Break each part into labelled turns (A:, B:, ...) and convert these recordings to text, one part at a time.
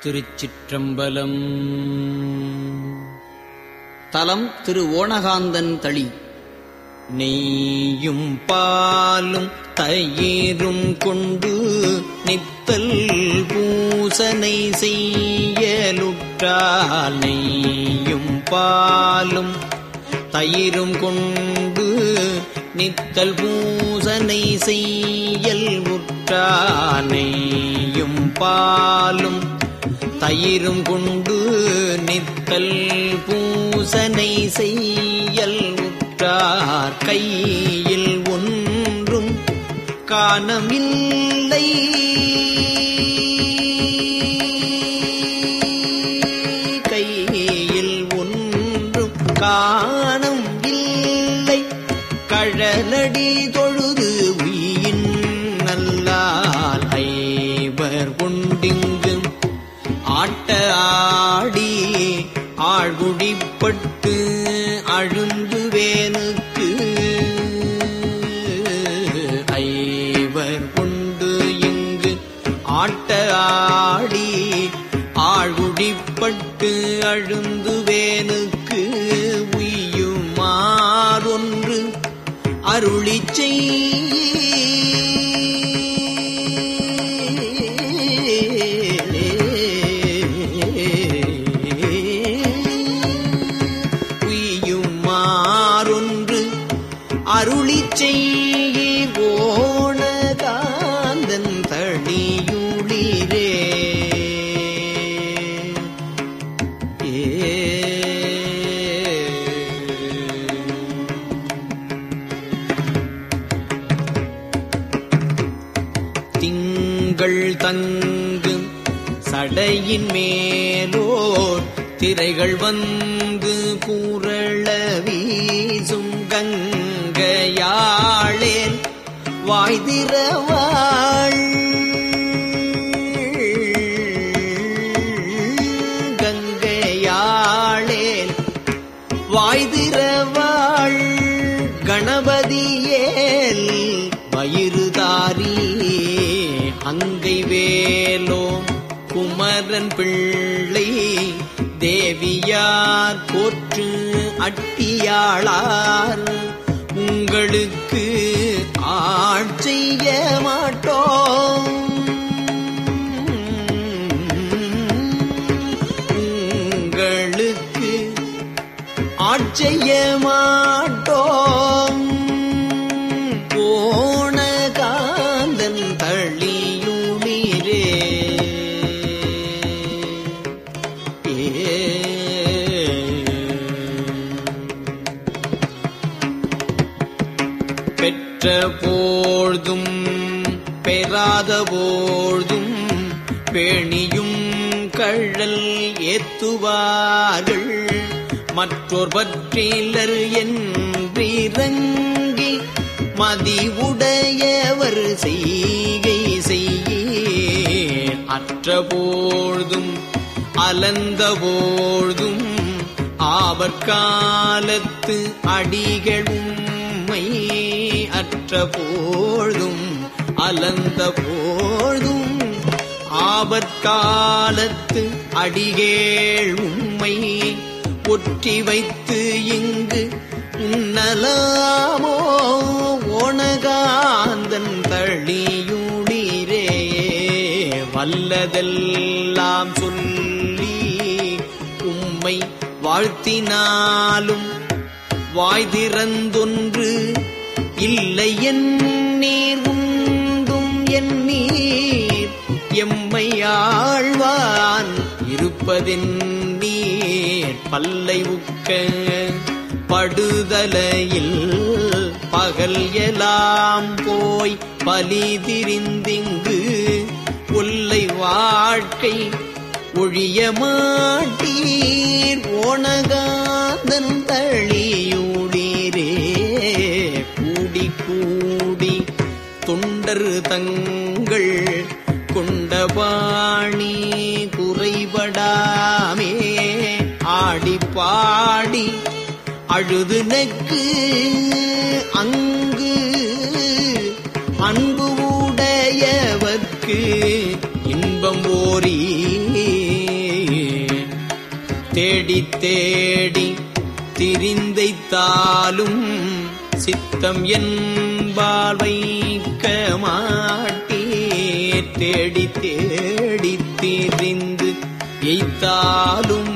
A: திருச்சிற்றம்பலம் தலம் திரு ஓணகாந்தன் தளி நெய்யும் பாலும் தயிரும் கொண்டு நித்தல் பூசனை செய்யலுற்றால் நெய்யும் பாலும் தயிரும் கொண்டு நித்தல் பூசனை செய்யல் உற்றானையும் பாலும் தயிரும் கொண்டு நித்தல் பூசனை செய்யல் உற்றார் கையில் ஒன்றும் காணமில்லை கையில் ஒன்றும் காணும் இல்லை கழலடி தொழுது உயின் நல்லால் ஐவர் கொண்டிங்கு ஆட்ட ஆடி ஆழ்குடிப்பட்டு அழுந்துவேனுக்கு ஐவர் கொண்டு இங்கு ஆட்ட ஆடி ஆழ்குடிப்பட்டு அழுந்துவேனுக்கு உய்யுமாறொன்று அருளி உய்யுமாறொன்று அருளி போன காந்தன் தடியுளிரே ஏ திங்கள் தங்கு சடையின் மேலோர் திரைகள் வந்து பூரள வீசும் கங்கையாளேன் வாய்திரவாள் கங்கையாளேன் வாய்திரவாள் கணபதியேல் வயிறுதாரி அங்கை வேலோம் குமரன் பிள்ளை தேவியார் போற்று அட்டியாளார் உங்களுக்கு ஆட்செய்ய மாட்டோம் உங்களுக்கு ஆட்செய்ய மாட்டோம் போன காந்தன் தள்ளியுளிரே பெற்ற போழ்தும் பெறாத போழ்தும் பேணியும் கழல் ஏத்துவார்கள் மற்றோர் பற்றிலர் என்றிறங்கி மதிவுடையவர் செய்கை செய்யே அற்ற போழ்தும் அலந்த போழ்தும் ஆபற்காலத்து அடிகள் உம்மை அற்ற போழ்தும் அலந்த போழ்தும் ஆபற்காலத்து அடிகேள் உம்மை ஒற்றி வைத்து இங்கு உன்னலாமோ ஓணகாந்தன் தளியுளிரே வல்லதெல்லாம் சொல்லி உம்மை வாழ்த்தினாலும் வாய் திறந்தொன்று இல்லை என் நீர் உண்டும் என் நீர் எம்மை ஆழ்வான் இருப்பதென் நீர் பல்லை உக்க படுதலையில் பகல் எலாம் போய் பலி திரிந்திங்கு ஒல்லை வாழ்க்கை ஒழிய மாட்டீர் ஓணகாந்தன் தளியூடீரே கூடி கூடி தொண்டர் தங்கள் கொண்டபாணி குறைபடாமே ஆடி பாடி அழுது நெக்கு அங்கு அன்பு உடையவர்க்கு இன்பம் ஓரி தேடி தேடி திரிந்தைத்தாலும் சித்தம் என்பால் வைக்க மாட்டீர் தேடி தேடி திரிந்து எய்த்தாலும்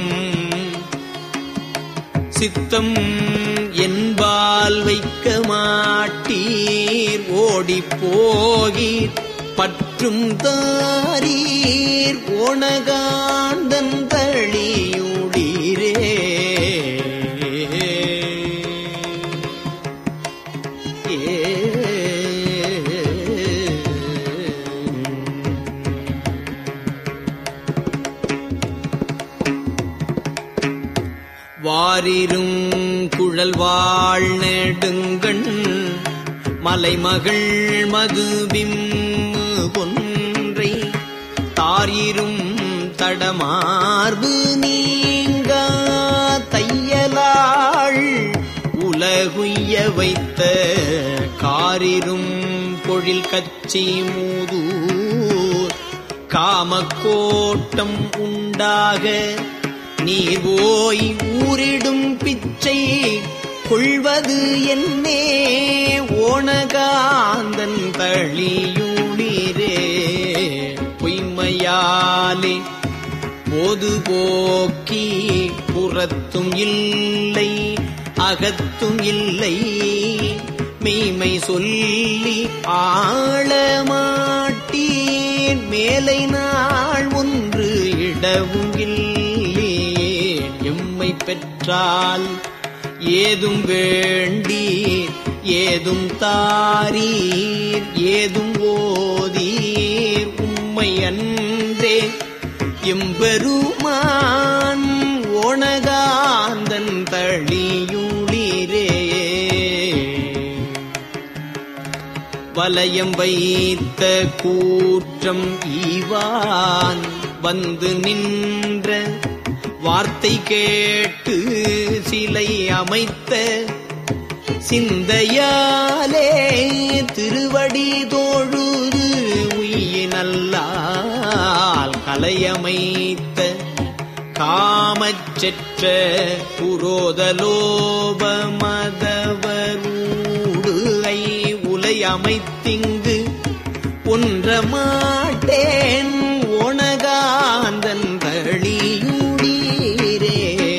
A: சித்தம் என்பால் வைக்க மாட்டீர் ஓடிப் போகீர் பற்றும் தாரீர் ஓணகாந்தன் தளியுடீரே வாரிரும் குழல் வாழ் நெடுங்கண் மலைமகள் மதுபிம் கொன்றை தாரிரும் தடமார்பு நீங்க தையலாள் உலகுய்ய வைத்த காரிரும் பொழில் கச்சி மூதூர் காமக்கோட்டம் உண்டாக நீர் போய் ஊரிடும் பிச்சை கொள்வது என்னே ஓணகாந்தன் தளியுளிரே பொய்மையாலே போது போக்கி புறத்தும் இல்லை அகத்தும் இல்லை மெய்மை சொல்லி ஆழமாட்டீர் மேலை நாள் ஒன்று இடவும் இல்லே எம்மை பெற்றால் ஏதும் வேண்டீர் ஏதும் தாரீர் ஏதும் ஓதீர் உம்மை அன்றே எம்பெருமான் ஓணகாந்தன் தளியுளிரே வலயம் வைத்த கூற்றம் ஈவான் வந்து நின்ற வார்த்தை கேட்டு சிலை அமைத்த சிந்தையாலே திருவடி தோழுது உயினல்லால் கலையமைத்த காமச்செற்ற புரோதலோப மதவரூடு ஐ உலை அமைத்திங்கு ஒன்ற மாட்டேன் ஓணகாந்தன் தளியுடீரே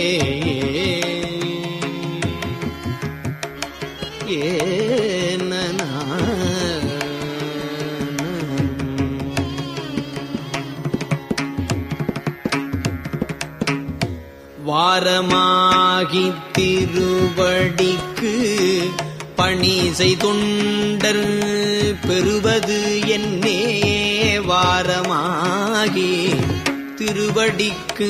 A: ஏனனா வாரமாகி திருவடிக்கு பணி செய்தொண்டர் பெறுவது என்னே வாரமாகி திருவடிக்கு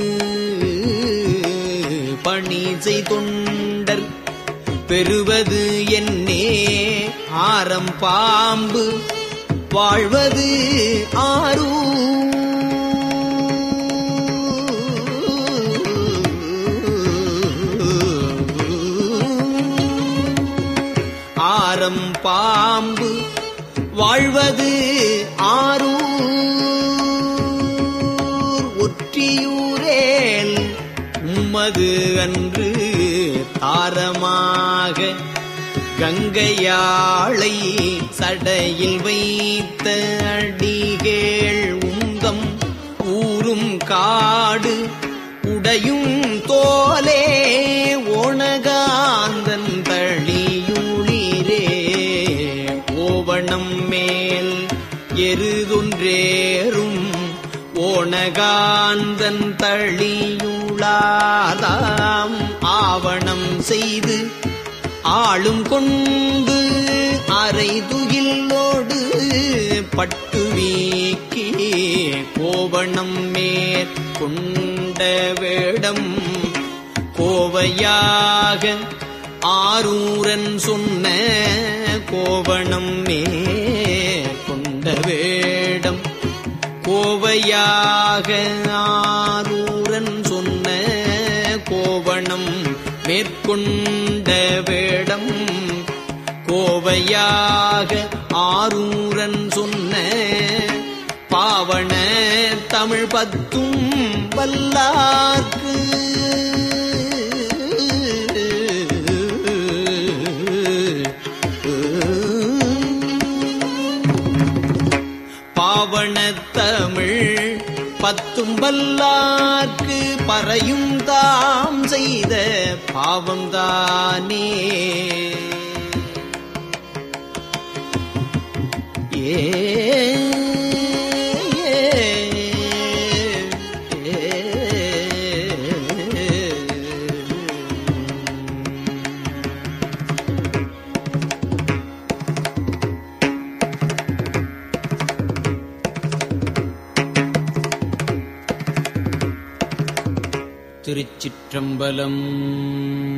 A: பணி செய்தொண்டர் பெறுவது என்னே ஆரம் பாம்பு வாழ்வது ஆரூ ஆரம் பாம்பு வாழ்வது ஆரூர் ஒற்றியூரேல் உம்மது அன்று தாரமாக கங்கையாளை சடையில் வைத்த அடிகேள் உந்தம் ஊரும் காடு உடையும் தோலே ஓணகாந்தன் தளியுளிரே ஓவணம் மேல் எருதொன்றேறும் ஓணகாந்தன் தளியுளாதாம் ஆவணம் செய்து ஆளும் கொண்டு அரை துகிலோடு பட்டு வீக்கி கோவணம் மேற்கொண்ட வேடம் கோவையாக ஆரூரன் சொன்ன கோவணம் மேற்கொண்ட வேடம் கோவையாக ஆரூரன் சொன்ன கோவணம் மேற்கொண்ட வேடம் கோவையாக ஆரூரன் சொன்ன பாவன தமிழ் பத்தும் வல்லார்க்கு பாவனத்தமிழ் பத்தும் வல்லார்க்கு பறையும் தாம் செய்த பாவம்தானே ஏ திருச்சிற்றம்பலம்